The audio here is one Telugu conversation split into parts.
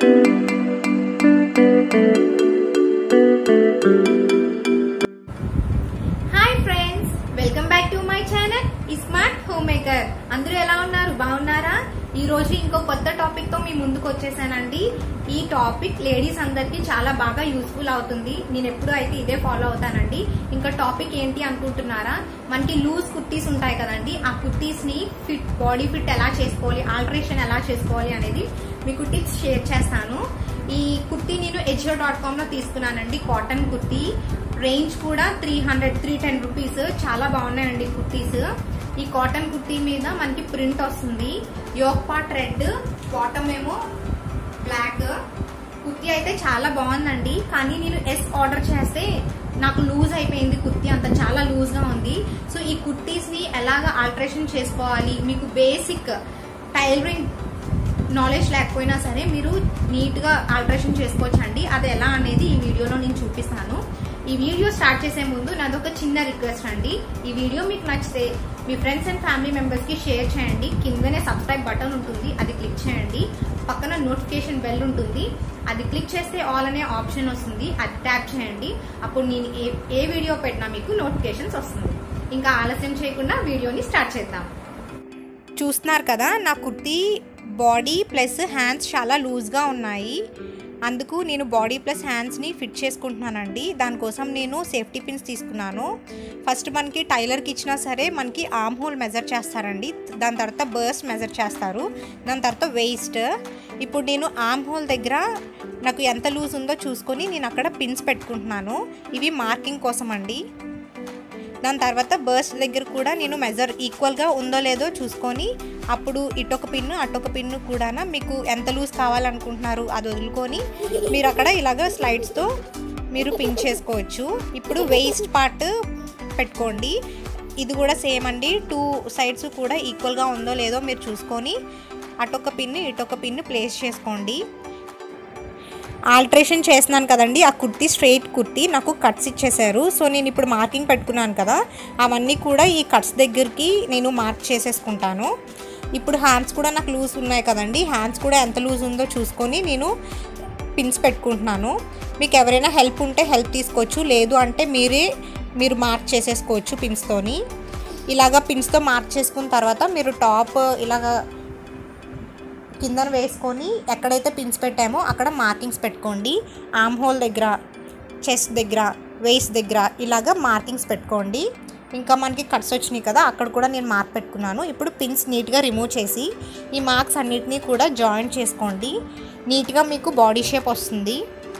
hi friends welcome back to my channel smart home maker అందరూ ఎలా ఉన్నారు బాగున్నారా ఈ రోజు ఇంకో కొత్త టాపిక్ తో మీ ముందుకు వచ్చేసానండి ఈ టాపిక్ లేడీస్ అందరికి చాలా బాగా యూస్ఫుల్ అవుతుంది నేను ఎప్పుడు అయితే ఇదే ఫాలో అవుతానండి ఇంకా టాపిక్ ఏంటి అనుకుంటున్నారా మనకి లూజ్ కుర్తీస్ ఉంటాయి కదండి ఆ కుర్తీస్ ని ఫిట్ బాడీ ఫిట్ ఎలా చేసుకోవాలి ఆల్టరేషన్ ఎలా చేసుకోవాలి అనేది మీకు టిప్స్ షేర్ చేస్తాను ఈ కుర్తీ నేను హెచ్ఓ డాట్ కామ్ లో తీసుకున్నానండి కాటన్ కుర్తీ రేంజ్ కూడా three hundred three ten rupees చాలా బాగున్నాయండి కుర్తీస్ ఈ కాటన్ కుర్తీ మీద మనకి ప్రింట్ వస్తుంది యోక్ పార్ట్ రెడ్ బాటమ్ ఏమో బ్లాక్ కుర్తీ అయితే చాలా బాగుందండి కానీ నేను ఎస్ ఆర్డర్ చేస్తే నాకు లూజ్ అయిపోయింది కుర్తీ అంత చాలా లూజ్ గా ఉంది సో ఈ కుర్తీస్ ని ఎలాగ ఆల్టరేషన్ చేసుకోవాలి మీకు బేసిక్ టైలరింగ్ నాలెడ్జ్ లేకపోయినా సరే మీరు నీట్ గా ఆల్టరేషన్ చేసుకోవచ్చండి అది ఎలా అనేది ఈ వీడియోలో నేను చూపిస్తాను ఈ వీడియో స్టార్ట్ చేసే ముందు నాది ఒక చిన్న రిక్వెస్ట్ అండి ఈ వీడియో మీకు నచ్చితే మీ ఫ్రెండ్స్ అండ్ ఫ్యామిలీ మెంబర్స్ కి షేర్ చేయండి కిందనే సబ్స్క్రైబ్ బటన్ ఉంటుంది అది క్లిక్ చేయండి పక్కన నోటిఫికేషన్ బెల్ ఉంటుంది అది క్లిక్ చేస్తే ఆల్ అనే ఆప్షన్ వస్తుంది అది ట్యాప్ చేయండి అప్పుడు నేను ఏ ఏ వీడియో పెట్టినా మీకు నోటిఫికేషన్స్ వస్తుంది ఇంకా ఆలస్యం చేయకుండా వీడియోని స్టార్ట్ చేద్దాం చూస్తున్నారు కదా నా కుర్తీ బాడీ ప్లస్ హ్యాండ్స్ చాలా లూజ్గా ఉన్నాయి అందుకు నేను బాడీ ప్లస్ హ్యాండ్స్ని ఫిట్ చేసుకుంటున్నానండి దానికోసం నేను సేఫ్టీ పిన్స్ తీసుకున్నాను ఫస్ట్ మనకి టైలర్కి ఇచ్చినా సరే మనకి ఆర్మ్ హోల్ మెజర్ చేస్తారండి దాని తర్వాత బర్స్ట్ మెజర్ చేస్తారు దాని తర్వాత వేస్ట్ ఇప్పుడు నేను ఆర్మ్ హోల్ దగ్గర నాకు ఎంత లూజ్ ఉందో చూసుకొని నేను అక్కడ పిన్స్ పెట్టుకుంటున్నాను ఇవి మార్కింగ్ కోసం అండి దాని తర్వాత బర్స్ట్ దగ్గర కూడా నేను మెజర్ ఈక్వల్గా ఉందో లేదో చూసుకొని అప్పుడు ఇటొక పిన్ను అటొక పిన్ను కూడా మీకు ఎంత లూజ్ కావాలనుకుంటున్నారు అది వదులుకొని మీరు అక్కడ ఇలాగ స్లైడ్స్తో మీరు పిన్ చేసుకోవచ్చు ఇప్పుడు వేస్ట్ పార్ట్ పెట్టుకోండి ఇది కూడా సేమ్ అండి టూ సైడ్స్ కూడా ఈక్వల్గా ఉందో లేదో మీరు చూసుకొని అటొక పిన్ను ఇటొక పిన్ను ప్లేస్ చేసుకోండి ఆల్ట్రేషన్ చేస్తున్నాను కదండి ఆ కుర్తీ స్ట్రైట్ కుర్తీ నాకు కట్స్ ఇచ్చేసారు సో నేను ఇప్పుడు మార్కింగ్ పెట్టుకున్నాను కదా అవన్నీ కూడా ఈ కట్స్ దగ్గరికి నేను మార్క్ చేసేసుకుంటాను ఇప్పుడు హ్యాండ్స్ కూడా నాకు లూజ్ ఉన్నాయి కదండి హ్యాండ్స్ కూడా ఎంత లూజ్ ఉందో చూసుకొని నేను పిన్స్ పెట్టుకుంటున్నాను మీకు ఎవరైనా హెల్ప్ ఉంటే హెల్ప్ తీసుకోవచ్చు లేదు అంటే మీరే మీరు మార్క్ చేసేసుకోవచ్చు పిన్స్తోని ఇలాగా పిన్స్తో మార్క్ చేసుకున్న తర్వాత మీరు టాప్ ఇలాగ కిందన వేసుకొని ఎక్కడైతే పిన్స్ పెట్టామో అక్కడ మార్కింగ్స్ పెట్టుకోండి ఆమ్ హోల్ దగ్గర చెస్ట్ దగ్గర వేస్ట్ దగ్గర ఇలాగ మార్కింగ్స్ పెట్టుకోండి ఇంకా మనకి కట్స్ వచ్చినాయి కదా అక్కడ కూడా నేను మార్క్ పెట్టుకున్నాను ఇప్పుడు పిన్స్ నీట్గా రిమూవ్ చేసి ఈ మార్క్స్ అన్నిటినీ కూడా జాయింట్ చేసుకోండి నీట్గా మీకు బాడీ షేప్ వస్తుంది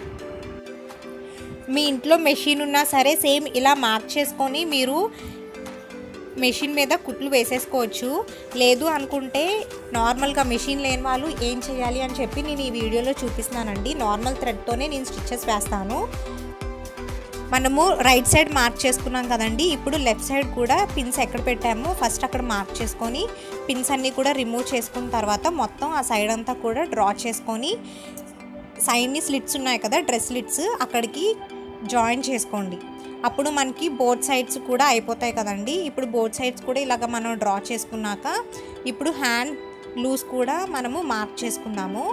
మీ ఇంట్లో మెషిన్ ఉన్నా సరే సేమ్ ఇలా మార్క్ చేసుకొని మీరు మెషిన్ మీద కుట్లు వేసేసుకోవచ్చు లేదు అనుకుంటే నార్మల్గా మెషిన్ లేని వాళ్ళు ఏం చేయాలి అని చెప్పి నేను ఈ వీడియోలో చూపిస్తున్నానండి నార్మల్ థ్రెడ్తోనే నేను స్టిచ్చెస్ వేస్తాను మనము రైట్ సైడ్ మార్క్ చేసుకున్నాం కదండి ఇప్పుడు లెఫ్ట్ సైడ్ కూడా పిన్స్ ఎక్కడ పెట్టామో ఫస్ట్ అక్కడ మార్క్ చేసుకొని పిన్స్ అన్నీ కూడా రిమూవ్ చేసుకున్న తర్వాత మొత్తం ఆ సైడ్ అంతా కూడా డ్రా చేసుకొని సైడ్ని స్లిట్స్ ఉన్నాయి కదా డ్రెస్ స్లిట్స్ అక్కడికి జాయిన్ చేసుకోండి అప్పుడు మనకి బోత్ సైడ్స్ కూడా అయిపోతాయి కదండి ఇప్పుడు బోత్ సైడ్స్ కూడా ఇలాగ మనం డ్రా చేసుకున్నాక ఇప్పుడు హ్యాండ్ లూజ్ కూడా మనము మార్క్ చేసుకుందాము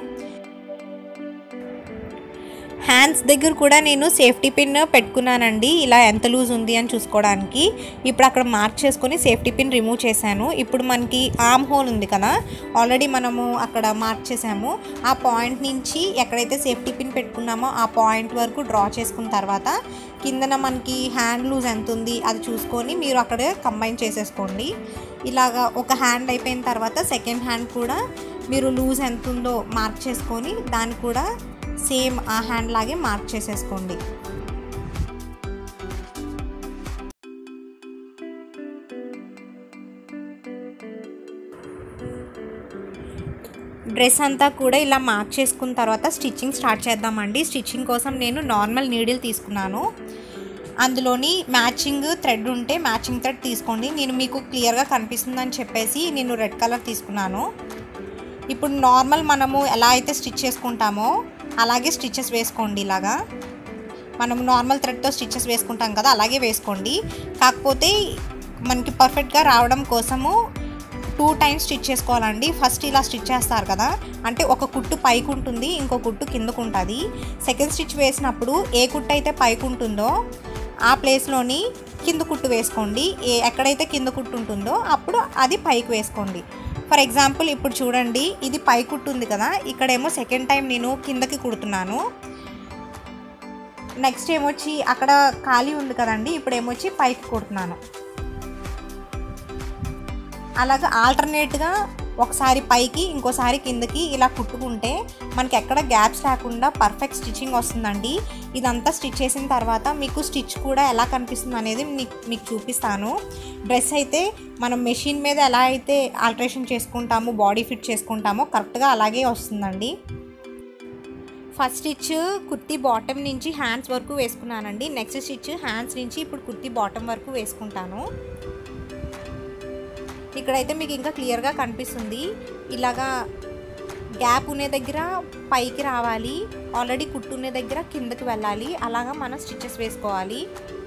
హ్యాండ్స్ దగ్గర కూడా నేను సేఫ్టీ పిన్ పెట్టుకున్నానండి ఇలా ఎంత లూజ్ ఉంది అని చూసుకోవడానికి ఇప్పుడు అక్కడ మార్క్ చేసుకొని సేఫ్టీ పిన్ రిమూవ్ చేశాను ఇప్పుడు మనకి ఆర్మ్ హోల్ ఉంది కదా ఆల్రెడీ మనము అక్కడ మార్క్ చేసాము ఆ పాయింట్ నుంచి ఎక్కడైతే సేఫ్టీ పిన్ పెట్టుకున్నామో ఆ పాయింట్ వరకు డ్రా చేసుకున్న తర్వాత కిందన మనకి హ్యాండ్ లూజ్ ఎంత ఉంది అది చూసుకొని మీరు అక్కడ కంబైన్ చేసేసుకోండి ఇలాగా ఒక హ్యాండ్ అయిపోయిన తర్వాత సెకండ్ హ్యాండ్ కూడా మీరు లూజ్ ఎంత ఉందో మార్క్ చేసుకొని దాన్ని కూడా సేమ్ ఆ హ్యాండ్ లాగే మార్క్ చేసేసుకోండి డ్రెస్ అంతా కూడా ఇలా మార్క్ చేసుకున్న తర్వాత స్టిచ్చింగ్ స్టార్ట్ చేద్దామండి స్టిచ్చింగ్ కోసం నేను నార్మల్ నీడిల్ తీసుకున్నాను అందులోని మ్యాచింగ్ థ్రెడ్ ఉంటే మ్యాచింగ్ థ్రెడ్ తీసుకోండి నేను మీకు క్లియర్గా కనిపిస్తుందని చెప్పేసి నేను రెడ్ కలర్ తీసుకున్నాను ఇప్పుడు నార్మల్ మనము ఎలా అయితే స్టిచ్ చేసుకుంటామో అలాగే స్టిచెస్ వేసుకోండి ఇలాగా మనం నార్మల్ థ్రెడ్తో స్టిచెస్ వేసుకుంటాం కదా అలాగే వేసుకోండి కాకపోతే మనకి పర్ఫెక్ట్గా రావడం కోసము టూ టైమ్స్ స్టిచ్ చేసుకోవాలండి ఫస్ట్ ఇలా స్టిచ్ చేస్తారు కదా అంటే ఒక కుట్టు పైకి ఉంటుంది ఇంకో కుట్టు కిందకు ఉంటుంది సెకండ్ స్టిచ్ వేసినప్పుడు ఏ కుట్టు అయితే పైకి ఉంటుందో ఆ ప్లేస్లోని కింద కుట్టు వేసుకోండి ఏ ఎక్కడైతే కింద కుట్టు ఉంటుందో అప్పుడు అది పైకి వేసుకోండి ఫర్ ఎగ్జాంపుల్ ఇప్పుడు చూడండి ఇది పై కుట్టు ఉంది కదా ఇక్కడేమో సెకండ్ టైం నేను కిందకి కుడుతున్నాను నెక్స్ట్ ఏమొచ్చి అక్కడ ఖాళీ ఉంది కదండి ఇప్పుడు ఏమొచ్చి పైకి కుడుతున్నాను అలాగ ఆల్టర్నేట్గా ఒకసారి పైకి ఇంకోసారి కిందకి ఇలా కుట్టుకుంటే మనకి ఎక్కడ గ్యాప్స్ రాకుండా పర్ఫెక్ట్ స్టిచ్చింగ్ వస్తుందండి ఇదంతా స్టిచ్ చేసిన తర్వాత మీకు స్టిచ్ కూడా ఎలా కనిపిస్తుంది అనేది మీకు మీకు చూపిస్తాను డ్రెస్ అయితే మనం మెషిన్ మీద ఎలా అయితే ఆల్టరేషన్ చేసుకుంటామో బాడీ ఫిట్ చేసుకుంటామో కరెక్ట్గా అలాగే వస్తుందండి ఫస్ట్ స్టిచ్ కుర్తీ బాటమ్ నుంచి హ్యాండ్స్ వరకు వేసుకున్నానండి నెక్స్ట్ స్టిచ్ హ్యాండ్స్ నుంచి ఇప్పుడు కుర్తీ బాటమ్ వరకు వేసుకుంటాను ఇక్కడైతే మీకు ఇంకా క్లియర్గా కనిపిస్తుంది ఇలాగా గ్యాప్ ఉన్న దగ్గర పైకి రావాలి ఆల్రెడీ కుట్టునే దగ్గర కిందకి వెళ్ళాలి అలాగా మనం స్టిచ్చెస్ వేసుకోవాలి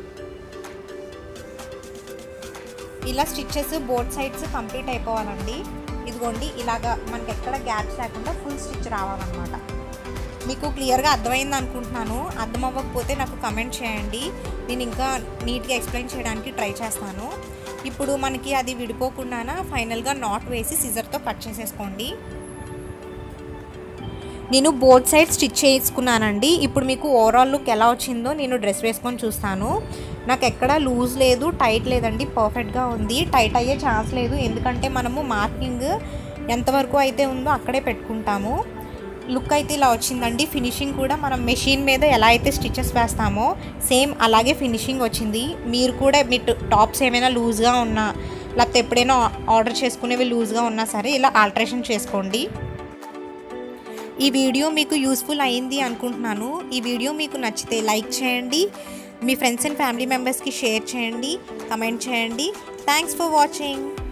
ఇలా స్టిచ్చెస్ బోత్ సైడ్స్ కంప్లీట్ అయిపోవాలండి ఇదిగోండి ఇలాగా మనకి ఎక్కడ గ్యాప్స్ లేకుండా ఫుల్ స్టిచ్ రావాలన్నమాట మీకు క్లియర్గా అర్థమైంది అనుకుంటున్నాను అర్థం అవ్వకపోతే నాకు కమెంట్ చేయండి నేను ఇంకా నీట్గా ఎక్స్ప్లెయిన్ చేయడానికి ట్రై చేస్తాను ఇప్పుడు మనకి అది విడిపోకుండా ఫైనల్గా నాట్ వేసి సిజర్తో కట్ చేసేసుకోండి నేను బోత్ సైడ్ స్టిచ్ చేసుకున్నానండి ఇప్పుడు మీకు ఓవరాల్ లుక్ ఎలా వచ్చిందో నేను డ్రెస్ వేసుకొని చూస్తాను నాకు ఎక్కడ లూజ్ లేదు టైట్ లేదండి పర్ఫెక్ట్గా ఉంది టైట్ అయ్యే ఛాన్స్ లేదు ఎందుకంటే మనము మార్కింగ్ ఎంతవరకు అయితే ఉందో అక్కడే పెట్టుకుంటాము లుక్ అయితే ఇలా వచ్చిందండి ఫినిషింగ్ కూడా మనం మెషిన్ మీద ఎలా అయితే స్టిచెస్ వేస్తామో సేమ్ అలాగే ఫినిషింగ్ వచ్చింది మీరు కూడా మీ టాప్స్ ఏమైనా లూజ్గా ఉన్నా లేకపోతే ఎప్పుడైనా ఆర్డర్ చేసుకునేవి లూజ్గా ఉన్నా సరే ఇలా ఆల్టరేషన్ చేసుకోండి ఈ వీడియో మీకు యూస్ఫుల్ అయింది అనుకుంటున్నాను ఈ వీడియో మీకు నచ్చితే లైక్ చేయండి మీ ఫ్రెండ్స్ అండ్ ఫ్యామిలీ మెంబర్స్కి షేర్ చేయండి కమెంట్ చేయండి థ్యాంక్స్ ఫర్ వాచింగ్